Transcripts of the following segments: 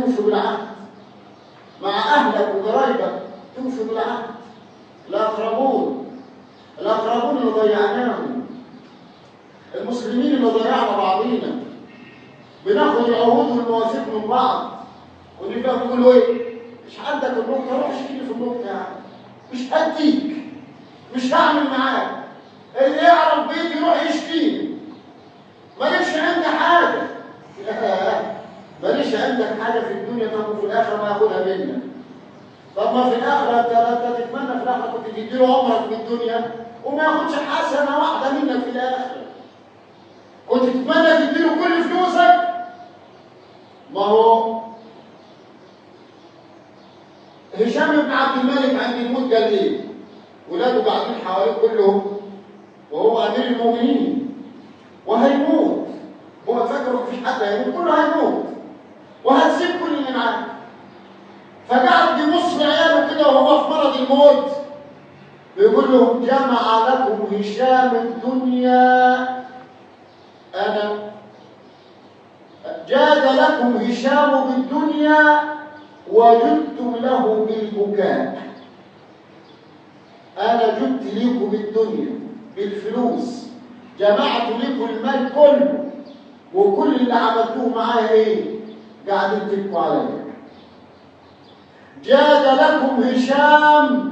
توفي بالعهد مع اهلك وقرايبك توفي بالعهد الاقربون الاقربون اللي ضيعناهم المسلمين اللي ضيعنا بعضينا بناخد العهود والمواثيق من بعض ونبقى بيقولوا ايه مش عندك النقطه روح اشتري في النقطه يعني مش هديك مش هعمل معاك اللي يعرف بيتي يروح يشتري مالكش عندي حاجه ماليش عندك حاجه في الدنيا طب وفي الاخره ما ياخدها منك طب ما في الاخره انت انت تتمنى في الاخره كنت تديله عمرك في الدنيا وما ياخدش حسنه واحده منك في الاخره كنت تتمنى تديله كل فلوسك ما هو هشام بن عبد الملك عند الموت قال ايه؟ ولاده قاعدين حواليه كلهم وهو امير المؤمنين وهيموت هو فاكر مفيش حد هيموت كله هيموت وهتسيب كل اللي معاه فقعد يبص لعياله كده وهو في مرض الموت بيقول لهم جمع لكم هشام الدنيا انا جاد لكم هشام بالدنيا وجدتم له بالبكاء انا جدت لكم بالدنيا بالفلوس جمعت لكم المال كله وكل اللي عملتوه معايا ايه قاعدين تبكوا عليا جاد لكم هشام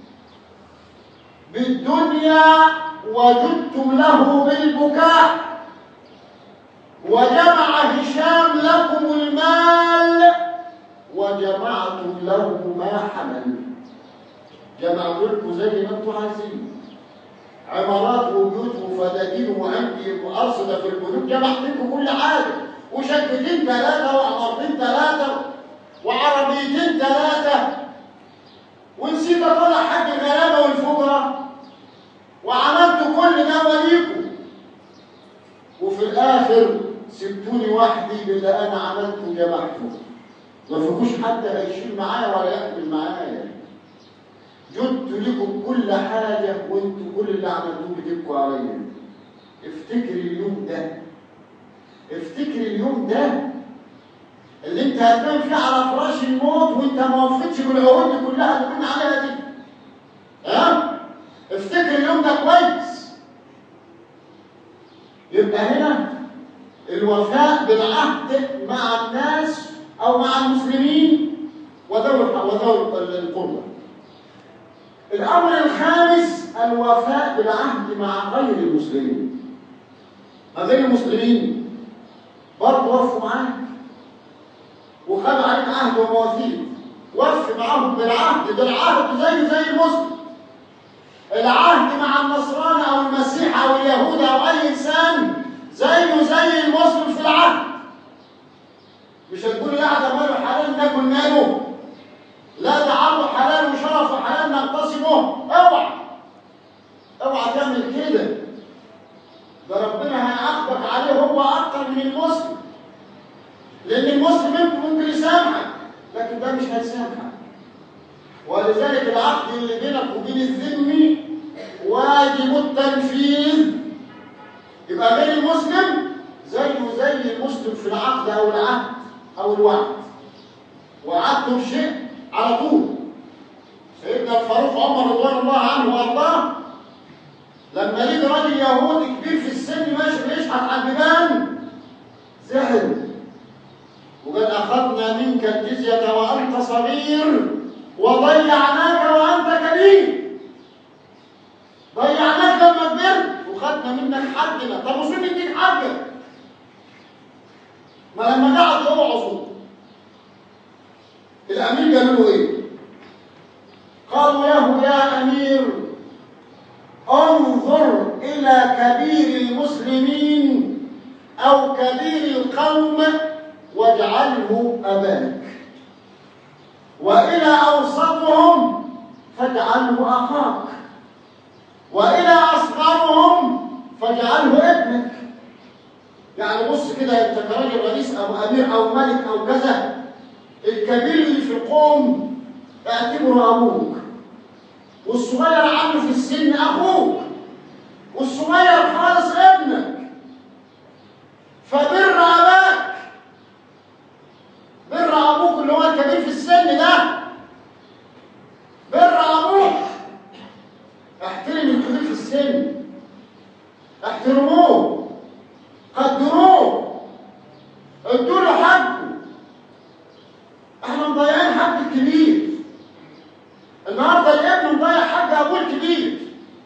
بالدنيا وجدتم له بالبكاء وجمع هشام لكم المال وجمعتم له ما حمل جمعت لكم زي ما انتم عايزين عمارات وبيوت وفدادين وعندي وارصده في البنوك جمعت لكم كل حاجه وشقتين ثلاثه وعمارتين ثلاثه وعربيتين ثلاثه ونسيت اطلع حق الغلابه والفقراء وعملت كل ده وليكم وفي الاخر سبتوني وحدي باللي انا عملته وجمعته ما فيكوش حد هيشيل معايا ولا يحمل معايا جدت لكم كل حاجة وانتوا كل اللي عملتوه بتبكوا عليا افتكر اليوم ده افتكر اليوم ده اللي انت هتنام فيه على فراش الموت وانت ما وفيتش بالعهود دي كلها اللي قلنا عليها دي ها افتكر اليوم ده كويس يبقى هنا الوفاء بالعهد مع الناس او مع المسلمين وذوي وذوي القربى الامر الخامس الوفاء بالعهد مع غير المسلمين غير المسلمين برضه وفوا معاك وخدوا عليك عهد ومواثيق وف معاهم بالعهد ده العهد زيه زي المسلم العهد مع النصراني او المسيح او اليهود او اي انسان زيه زي المسلم في العهد مش هتقول لا ده ماله حلال ناكل ماله لا ده عرضه حلال وشرفه حلال نغتصبه اوعى اوعى تعمل كده ده ربنا هيعاقبك عليه هو اكتر من المسلم لان المسلم انت ممكن يسامحك لكن ده مش هيسامحك ولذلك العقد اللي بينك وبين الذمي واجب التنفيذ يبقى غير المسلم زيه زي المسلم في العقد او العهد او الوعد وعدته بشيء على طول سيدنا الفاروق عمر رضوان الله عنه وارضاه لما لقي راجل يهودي كبير في السن ماشي بيشحت على البيبان زعل وقال اخذنا منك الجزيه وانت صغير وضيعناك وانت كبير ضيعناك لما كبرت وخدنا منك حقنا طب وشو نديك حقك ما لما قعد يوعظوا الامير قالوا له ايه قالوا له يا امير انظر الى كبير المسلمين او كبير القوم واجعله اباك والى اوسطهم فاجعله اخاك والى اصغرهم فاجعله ابنك يعني بص كده انت كراجل رئيس او امير او ملك او كذا الكبير اللي في القوم اعتبره ابوك والصغير عنه في السن اخوك والصغير خالص ابنك فبر اباك بر ابوك الكبير في السن ده بر ابوك احترم الكبير في السن احترموه قدروه ادوا له حقه احنا مضيعين حق الكبير النهارده الابن مضيع حق ابوه الكبير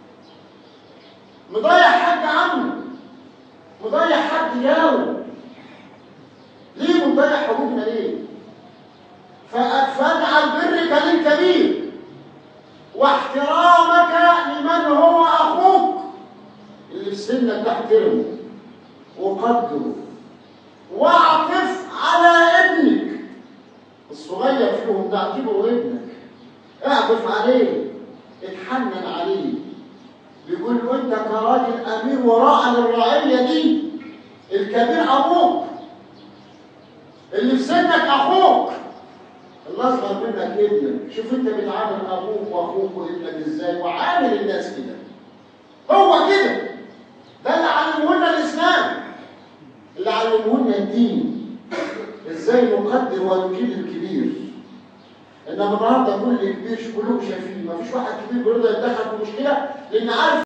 مضيع حق عمه مضيع حق ياو ليه مضيع حقوقنا ليه ف- فاجعل برك للكبير واحترامك لمن هو اخوك اللي في سنك تحترمه وقدره واعطف على ابنك الصغير فيهم ده اعتبره ابنك اعطف عليه اتحنن عليه بيقول له انت كراجل امير وراء الرعيه دي الكبير ابوك اللي في سنك اخوك الاصغر منك ابنك شوف انت بتعامل ابوك واخوك وابنك ازاي وعامل الناس كده هو كده ده اللي علمه لنا الاسلام اللي علمه لنا الدين ازاي نقدر ونكيل الكبير انما النهارده كل كبير كلهم شايفين مفيش واحد كبير بيرضى يتدخل في مشكله لان عارف